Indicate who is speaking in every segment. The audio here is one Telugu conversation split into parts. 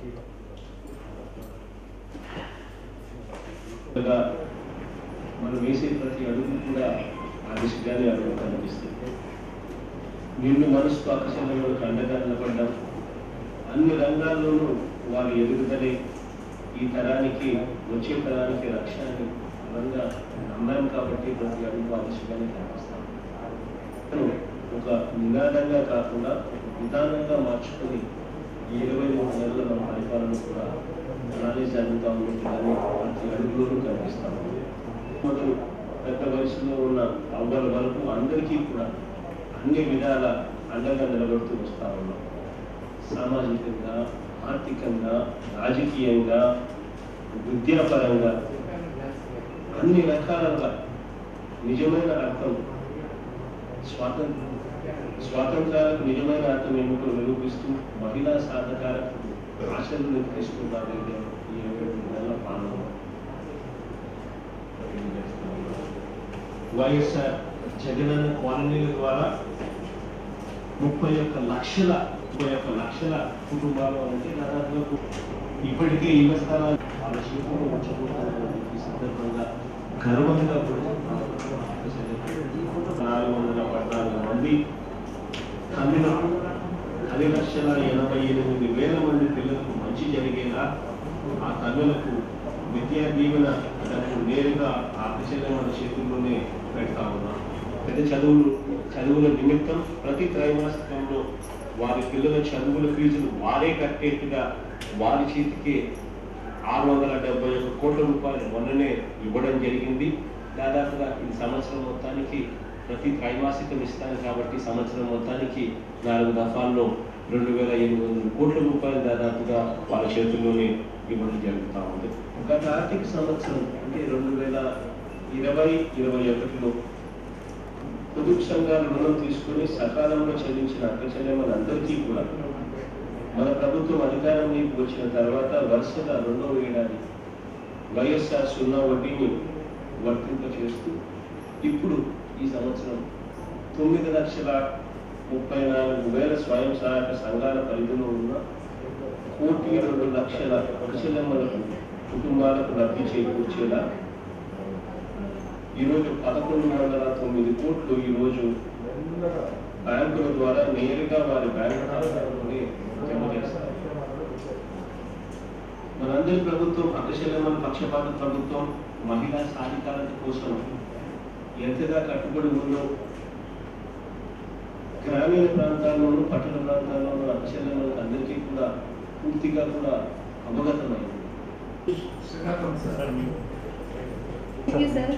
Speaker 1: గా మనం వేసే ప్రతి అడుగు కూడా ఆ దిశగానే అడుగు కనిపిస్తుంది నిన్ను మనసుతో అకశంలోకి అండగా నిలబడ్డాం అన్ని రంగాల్లోనూ వారి ఎదుగుదలే ఈ తరానికి వచ్చే తరానికి రక్షణ అని బలంగా నమ్మాం కాబట్టి ప్రతి అడుగు ఆ దిశగానే కనిపిస్తాం ఒక నినాదంగా కాకుండా ఒక విధానంగా మార్చుకొని ఈ ఇరవై మూడు నెలల మన పరిపాలన కూడా అలానే జరుగుతూ ఉన్నట్టుగానే ప్రతి అడుగులోనూ కనిపిస్తాం మొదలు పెద్ద వయసులో ఉన్న అవ్వల వరకు అందరికీ కూడా అన్ని విధాల అండగా నిలబడుతూ వస్తా ఉన్నాం సామాజికంగా ఆర్థికంగా రాజకీయంగా విద్యాపరంగా అన్ని రకాలుగా నిజమైన అర్థం స్వాతంత్ర స్వాతంత్రాలకు నిజమైన అర్థం ఏమిటో నిరూపిస్తూ మహిళా సాధకాలకు ఆశలు నిర్వహిస్తున్నారు ఈ ఇరవై మూడు నెలల పాలన వైఎస్ఆర్ జగనన్న కాలనీల ద్వారా ముప్పై ఒక్క లక్షల ముప్పై ఒక్క లక్షల కుటుంబాలు అంటే దాదాపు ఇప్పటికే ఇళ్ల స్థలాలు వాళ్ళ శిల్పంలో వచ్చబోతున్నారు ఈ సందర్భంగా గర్వంగా కూడా నాలుగు వందల పద్నాలుగు మంది అందులో పది లక్షల ఎనభై ఎనిమిది వేల మంది పిల్లలకు మంచి జరిగేలా ఆ తల్లులకు విద్యా దీవెన డబ్బు నేరుగా ఆ దిశలో మన చేతుల్లోనే పెడతా ఉన్నాం పెద్ద చదువులు చదువుల నిమిత్తం ప్రతి త్రైమాసికంలో వారి పిల్లల చదువుల ఫీజులు వారే కట్టేట్టుగా వారి చేతికి ఆరు వందల డెబ్బై ఒక్క కోట్ల రూపాయలు మొన్ననే ఇవ్వడం జరిగింది దాదాపుగా ఈ సంవత్సరం మొత్తానికి ప్రతి త్రైమాసికం ఇస్తాను కాబట్టి సంవత్సరం మొత్తానికి నాలుగు దఫాల్లో రెండు వేల ఎనిమిది వందల కోట్ల రూపాయలు దాదాపుగా వాళ్ళ చేతుల్లోనే ఇవ్వడం జరుగుతూ ఉంది గత ఆర్థిక సంవత్సరం అంటే రెండు వేల ఇరవై ఇరవై ఒకటిలో పొదుపు సంఘాలు రుణం తీసుకుని సకాలంలో చెల్లించిన అక్కచెల్లెమ్మలందరికీ కూడా మన ప్రభుత్వం అధికారంలోకి వచ్చిన తర్వాత వరుసగా రెండవ ఏడాది వైఎస్ఆర్ సున్నా వడ్డీని వర్తింపచేస్తూ ఇప్పుడు ఈ సంవత్సరం తొమ్మిది లక్షల ముప్పై నాలుగు వేల స్వయం సహాయక సంఘాల పరిధిలో ఉన్న కోటి రెండు లక్షల అక్కచెల్లెమ్మలకు కుటుంబాలకు లబ్ధి చేకూర్చేలా ఈరోజు పదకొండు వందల తొమ్మిది కోట్లు ఈరోజు బ్యాంకుల ద్వారా నేరుగా వారి బ్యాంక్ ఖాతాలోనే జమ చేస్తారు మనందరి ప్రభుత్వం అక్కశల్యమని పక్షపాత ప్రభుత్వం మహిళా సాధికారత కోసం ఎంతగా కట్టుబడి ఉందో గ్రామీణ ప్రాంతాల్లోనూ పట్టణ ప్రాంతాల్లోనూ అక్కశల్యమలకు అందరికీ కూడా పూర్తిగా కూడా అవగతమైంది
Speaker 2: Thank you, sir.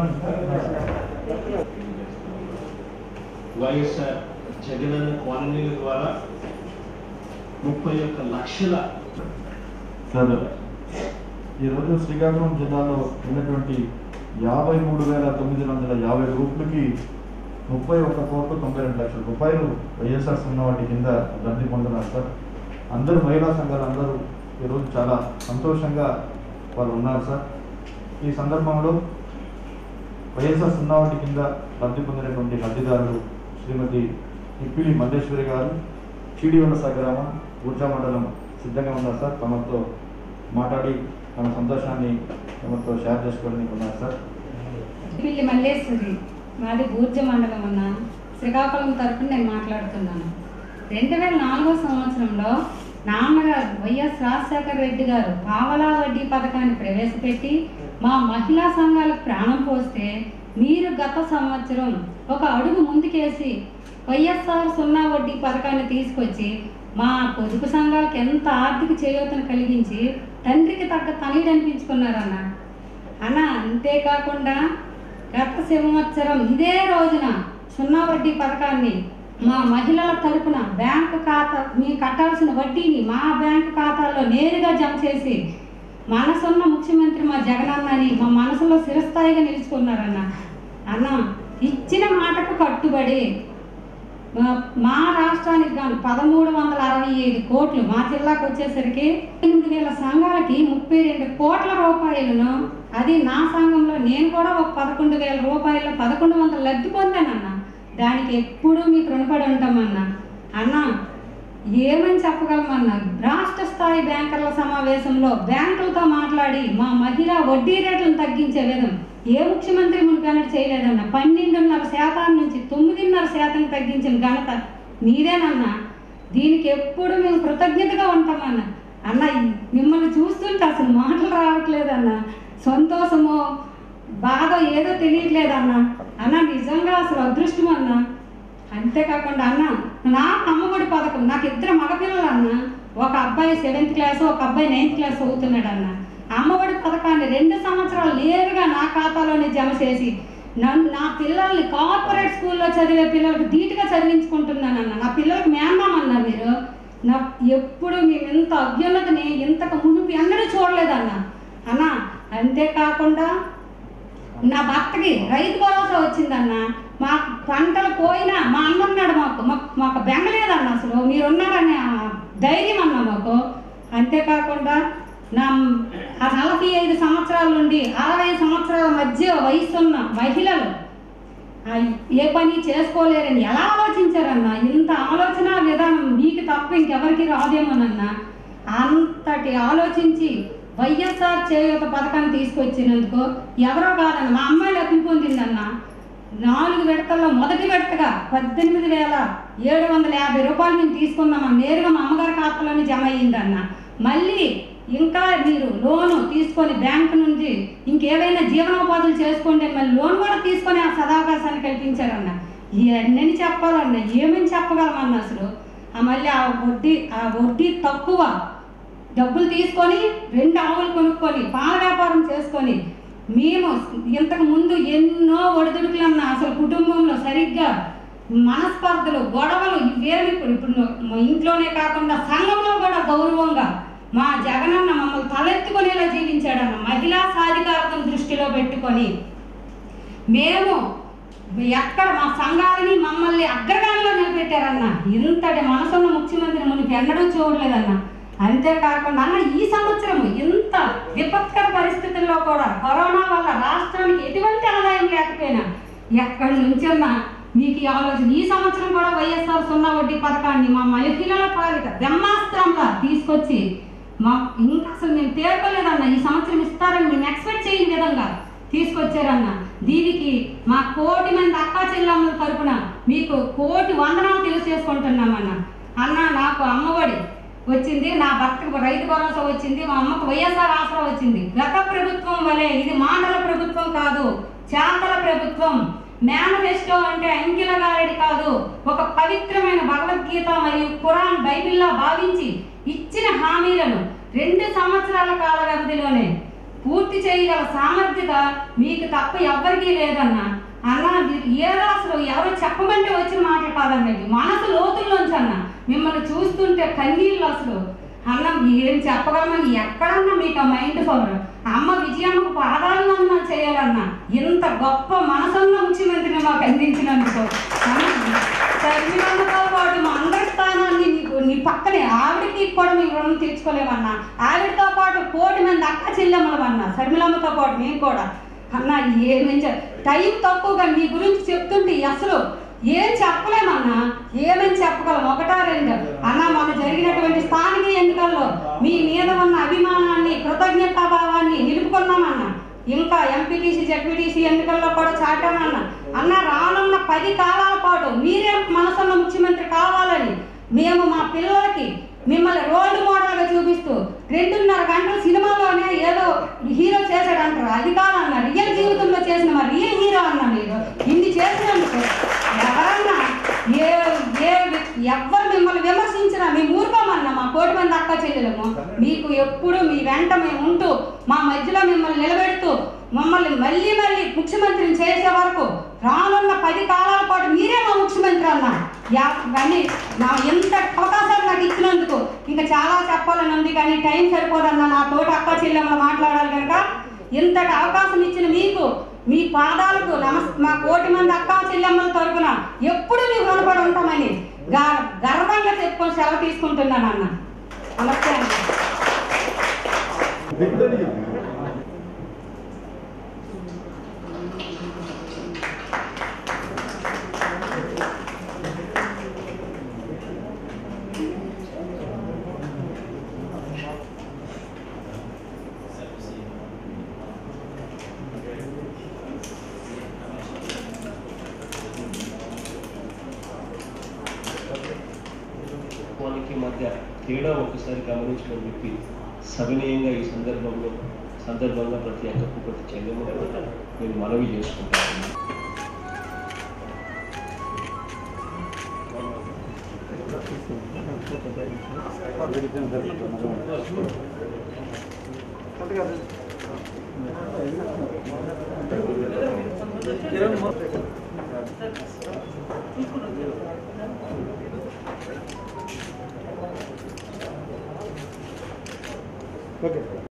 Speaker 1: YSR Jagananna కాలనీల ద్వారా ముప్పై ఒక్క లక్షల
Speaker 3: సార్ ఈరోజు శ్రీకాకుళం జిల్లాలో ఉన్నటువంటి యాభై మూడు వేల తొమ్మిది వందల యాభై గ్రూపులకి ముప్పై ఒక్క కోట్ల తొంభై రెండు లక్షల రూపాయలు వైఎస్ఆర్ సున్నా వాటి కింద లబ్ధి పొందుతున్నారు సార్ అందరూ మహిళా సంఘాలు అందరూ ఈరోజు చాలా సంతోషంగా వాళ్ళు ఉన్నారు సార్ ఈ సందర్భంలో వైఎస్ఆర్ సున్నా వాటి కింద లబ్ధి పొందినటువంటి లబ్ధిదారులు శ్రీమతి ఇప్పిలి మల్లేశ్వరి గారు చీడివలస గ్రామం ఊర్జా మండలం సిద్ధంగా ఉన్నారు సార్ తమతో మాట్లాడి తమ సంతోషాన్ని తమతో షేర్ చేసుకోవడానికి ఉన్నారు సార్
Speaker 2: పిల్లి మల్లేశ్వరి మాది బూర్జ మండలం అన్న శ్రీకాకుళం తరపున నేను మాట్లాడుతున్నాను రెండు వేల నాలుగో సంవత్సరంలో నాన్నగారు వైఎస్ రాజశేఖర రెడ్డి గారు పావలా వడ్డీ పథకాన్ని ప్రవేశపెట్టి మా మహిళా సంఘాలకు ప్రాణం పోస్తే మీరు గత సంవత్సరం ఒక అడుగు ముందుకేసి వైఎస్ఆర్ సున్నా వడ్డీ పథకాన్ని తీసుకొచ్చి మా పొదుపు సంఘాలకు ఎంత ఆర్థిక చేయూతను కలిగించి తండ్రికి తగ్గ తనయుడు అనిపించుకున్నారన్న అన్న అంతేకాకుండా గత సంవత్సరం ఇదే రోజున సున్నా వడ్డీ పథకాన్ని మా మహిళల తరపున బ్యాంకు ఖాతా మీ కట్టాల్సిన వడ్డీని మా బ్యాంకు ఖాతాలో నేరుగా జమ చేసి మనసున్న ముఖ్యమంత్రి మా జగనన్న అని మా మనసులో చిరస్థాయిగా నిలుచుకున్నారన్న అన్న ఇచ్చిన మాటకు కట్టుబడి మా- మా రాష్ట్రానికి గాను పదమూడు వందల అరవై ఐదు కోట్లు మా జిల్లాకు వచ్చేసరికి ఎనిమిది వేల సంఘాలకి ముప్పై రెండు కోట్ల రూపాయలను అది నా సంఘంలో నేను కూడా ఒక పదకొండు వేల రూపాయలు పదకొండు వందల లబ్ధి పొందానన్న దానికి ఎప్పుడూ మీకు రుణపడి ఉంటామన్నా అన్న ఏమని చెప్పగలమన్నారు రాష్ట్ర స్థాయి బ్యాంకర్ల సమావేశంలో బ్యాంకులతో మాట్లాడి మా మహిళా వడ్డీ రేట్లను తగ్గించే విధం ఏ ముఖ్యమంత్రి మునికన్నట్టు చేయలేదన్న పన్నెండున్నర శాతం నుంచి తొమ్మిదిన్నర శాతం తగ్గించిన ఘనత నీదేనన్నా దీనికి ఎప్పుడు మేము కృతజ్ఞతగా ఉంటామన్న అన్న మిమ్మల్ని చూస్తుంటే అసలు మాటలు రావట్లేదన్న సంతోషమో బాధ ఏదో తెలియట్లేదన్న అన్న నిజంగా అసలు అదృష్టం అన్న అంతేకాకుండా అన్న నా అమ్మఒడి పథకం నాకు ఇద్దరు మగపిల్లలు అన్న ఒక అబ్బాయి సెవెంత్ క్లాస్ ఒక అబ్బాయి నైన్త్ క్లాస్ చదువుతున్నాడు అన్న అమ్మఒడి పథకాన్ని రెండు సంవత్సరాలు నేరుగా నా ఖాతాలోనే జమ చేసి నన్ను నా పిల్లల్ని కార్పొరేట్ స్కూల్లో చదివే పిల్లలకు ధీటుగా చదివించుకుంటున్నానన్న నా పిల్లలకు మేందామన్నారు మీరు నా ఎప్పుడు మేము ఇంత అభ్యున్నతిని ఇంతకు మునుపు ఎన్నడూ చూడలేదన్న అన్న అంతేకాకుండా నా భర్తకి రైతు భరోసా వచ్చిందన్న మా పంటలు పోయినా మా అన్న ఉన్నాడు మాకు మాకు మాకు బెంగలేదన్న అసలు మీరున్నారని ఆ ధైర్యం అన్న మాకు అంతేకాకుండా నా ఆ నలభై ఐదు సంవత్సరాల నుండి అరవై సంవత్సరాల మధ్య వయసు ఉన్న మహిళలు ఆ ఏ పని చేసుకోలేరని ఎలా ఆలోచించారన్న ఇంత ఆలోచన విధానం మీకు తప్ప ఇంకెవరికి రాదేమోనన్నా అంతటి ఆలోచించి వైఎస్ఆర్ చేయూత పథకాన్ని తీసుకొచ్చినందుకు ఎవరో కాదన్న మా అమ్మాయి లబ్ధి పొందిందన్న నాలుగు విడతల్లో మొదటి విడతగా పద్దెనిమిది వేల ఏడు వందల యాభై రూపాయలు మేము తీసుకున్నామని నేరుగా మా అమ్మగారి ఖాతాలోనే జమ అయ్యిందన్న మళ్ళీ ఇంకా మీరు లోను తీసుకొని బ్యాంకు నుంచి ఇంకేవైనా జీవనోపాధులు చేసుకోండి అని మళ్ళీ లోన్ కూడా తీసుకొని ఆ సదావకాశాన్ని కల్పించారన్న ఇవన్నీ చెప్పాలన్న ఏమని చెప్పగలమన్న అసలు ఆ మళ్ళీ ఆ వడ్డీ ఆ వడ్డీ తక్కువ డబ్బులు తీసుకొని రెండు ఆవులు కొనుక్కొని పాల వ్యాపారం చేసుకొని మేము ఇంతకు ముందు ఎన్నో ఒడిదుడుకులన్నా అసలు కుటుంబంలో సరిగ్గా మనస్పర్ధలు గొడవలు ఇవేమి ఇప్పుడు ఇప్పుడు మా ఇంట్లోనే కాకుండా సంఘంలో కూడా గౌరవంగా మా జగనన్న మమ్మల్ని తలెత్తుకునేలా జీవించాడన్న మహిళా సాధికారతను దృష్టిలో పెట్టుకొని మేము ఎక్కడ మా సంఘాలని మమ్మల్ని అగ్రగామిలో నిలబెట్టారన్న ఇంతటి మనసున్న ముఖ్యమంత్రి మునికి ఎన్నడూ చూడలేదన్న అంతేకాకుండా అన్న ఈ సంవత్సరం ఇంత విపత్కర పరిస్థితుల్లో కూడా కరోనా వల్ల రాష్ట్రానికి ఎటువంటి ఆదాయం లేకపోయినా ఎక్కడి నుంచన్నా మీకు ఈ ఆలోచన ఈ సంవత్సరం కూడా వైఎస్ఆర్ సున్నా వడ్డీ పథకాన్ని మా మహిళల పాలిట బ్రహ్మాస్త్రంగా తీసుకొచ్చి మా ఇంకా అసలు మేము తేరుకోలేదన్న ఈ సంవత్సరం ఇస్తారని మేము ఎక్స్పెక్ట్ చేయని విధంగా తీసుకొచ్చారన్న దీనికి మా కోటి మంది అక్కా చెల్లెమ్మల తరపున మీకు కోటి వందనాలు తెలియజేసుకుంటున్నామన్న అన్న నాకు అమ్మఒడి వచ్చింది నా భర్తకు రైతు భరోసా వచ్చింది మా అమ్మకు వైఎస్ఆర్ ఆసరా వచ్చింది గత ప్రభుత్వం వలె ఇది మాటల ప్రభుత్వం కాదు చాతల ప్రభుత్వం మేనిఫెస్టో అంటే అంకిల గారెడి కాదు ఒక పవిత్రమైన భగవద్గీత మరియు ఖురాన్ బైబిల్లా భావించి ఇచ్చిన హామీలను రెండు సంవత్సరాల కాల వ్యవధిలోనే పూర్తి చేయగల సామర్థ్యత మీకు తప్ప ఎవ్వరికీ లేదన్న అన్న ఇది ఏదో అసలు ఎవరో చెప్పమంటే వచ్చిన మాటలు కాదన్న ఇది మనసు లోతుల్లోంచి అన్న మిమ్మల్ని చూస్తుంటే కన్నీళ్ళు అసలు అన్న ఏం చెప్పగలమని ఎక్కడన్నా మీకు ఆ మైండ్ పవర్ అమ్మ విజయమ్మకు పాదాలు వందనాలు చేయాలన్న ఇంత గొప్ప మనసున్న ముఖ్యమంత్రిని మాకు అందించినందుకు శర్మిలమ్మతో పాటు మా అందరి స్థానాన్ని నీకు నీ పక్కనే ఆవిడకి కూడా మీ రుణం తీర్చుకోలేమన్నా ఆవిడతో పాటు కోటి మంది అక్క చెల్లెమ్మలమన్నా శర్మిలమ్మతో పాటు మేము కూడా అన్న ఏమేం చె- టైం తక్కువగా మీ గురించి చెప్తుంటే అసలు ఏం చెప్పలేమన్నా ఏమని చెప్పగలం ఒకటా రెండు అన్న మొన్న జరిగినటువంటి స్థానిక ఎన్నికల్లో మీ మీద ఉన్న అభిమానాన్ని కృతజ్ఞతాభావాన్ని నిలుపుకున్నామన్నా ఇంకా ఎంపీటీసీ జడ్పీటీసీ ఎన్నికల్లో కూడా చాటామన్నా అన్న రానున్న పది కాలాల పాటు మీరే మనసున్న ముఖ్యమంత్రి కావాలని మేము మా పిల్లలకి మిమ్మల్ని రోల్ మోడల్గా చూపిస్తూ రెండున్నర గంటల సినిమాలోనే ఏదో హీరో చేశాడు అంటారు అది కాదన్న రియల్ జీవితంలో చేసిన మా రియల్ హీరో అన్న మీరు ఇన్ని చేసినందుకు ఎవరన్నా ఏ ఏ ఎవ్వరు మిమ్మల్ని విమర్శించినా మేము ఊరుకోమన్నా మా కోటి మంది అక్క చెల్లెలము మీకు ఎప్పుడు మీ వెంట మేము ఉంటూ మా మధ్యలో మిమ్మల్ని నిలబెడుతూ మమ్మల్ని మళ్ళీ మళ్ళీ ముఖ్యమంత్రిని చేసే వరకు రానున్న పది కాలాల పాటు మీరే మా ముఖ్యమంత్రి అన్న యా- కానీ నా ఎంత అవకాశాలు నాకు ఇచ్చినందుకు ఇంకా చాలా చెప్పాలని ఉంది కానీ టైం సరిపోదన్న నా తోటి అక్క చెల్లెమ్మలు మాట్లాడాలి కనుక ఇంతటి అవకాశం ఇచ్చిన మీకు మీ పాదాలకు నమస్ మా కోటి మంది అక్క చెల్లెమ్మల తరపున ఎప్పుడు మీకు రుణపడి ఉంటామని గ- గర్వంగా చెప్పుకొని సెలవు తీసుకుంటున్నాను అన్న నమస్తే అండి
Speaker 1: మధ్య తేడా ఒకసారి గమనించడం చెప్పి సవినయంగా ఈ సందర్భంలో సందర్భంగా ప్రతి అక్కకు ప్రతి చెల్లెమ్మకు నేను మనవి చేసుకుంటాను
Speaker 3: ఓకే